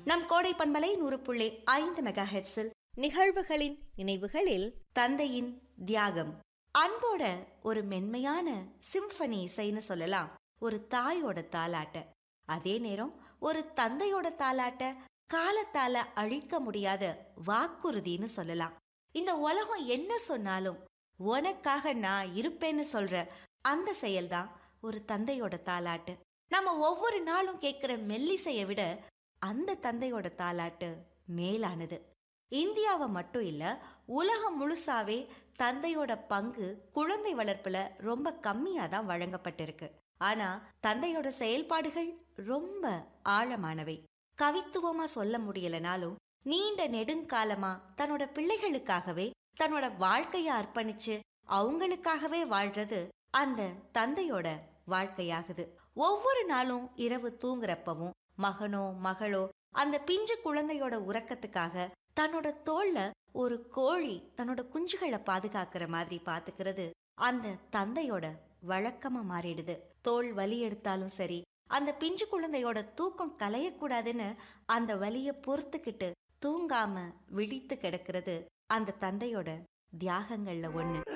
நம் கோடை பண்பலை நூறு புள்ளி ஐந்து மெகா ஹெட்ஸில் நிகழ்வுகளின் நினைவுகளில் தந்தையின் தியாகம் அன்போட ஒரு மென்மையான சிம்பனி இசைன்னு சொல்லலாம் ஒரு தாயோட தாலாட்ட அதே நேரம் ஒரு தந்தையோட தாலாட்ட காலத்தால அழிக்க முடியாத வாக்குறுதின்னு சொல்லலாம் இந்த உலகம் என்ன சொன்னாலும் உனக்காக நான் இருப்பேன்னு சொல்ற அந்த செயல்தான் ஒரு தந்தையோட தாலாட்டு நம்ம ஒவ்வொரு நாளும் கேட்கிற மெல்லிசையை விட அந்த தந்தையோட தாலாட்டு மேலானது இந்தியாவை மட்டும் இல்ல உலகம் முழுசாவே தந்தையோட பங்கு குழந்தை வளர்ப்புல ரொம்ப கம்மியா தான் வழங்கப்பட்டிருக்கு ஆனா தந்தையோட செயல்பாடுகள் ரொம்ப ஆழமானவை கவித்துவமா சொல்ல முடியலனாலும் நீண்ட நெடுங்காலமா தன்னோட பிள்ளைகளுக்காகவே தன்னோட வாழ்க்கைய அர்ப்பணிச்சு அவங்களுக்காகவே வாழ்றது அந்த தந்தையோட வாழ்க்கையாகுது ஒவ்வொரு நாளும் இரவு தூங்குறப்பவும் மகனோ மகளோ அந்த பிஞ்சு குழந்தையோட உறக்கத்துக்காக தன்னோட தோல்ல ஒரு கோழி தன்னோட குஞ்சுகளை பாதுகாக்கிற மாதிரி பாத்துக்கிறது அந்த தந்தையோட வழக்கமா மாறிடுது தோல் வலி எடுத்தாலும் சரி அந்த பிஞ்சு குழந்தையோட தூக்கம் கலையக்கூடாதுன்னு அந்த வலிய பொறுத்துக்கிட்டு தூங்காம விழித்து கிடக்கிறது அந்த தந்தையோட தியாகங்கள்ல ஒண்ணு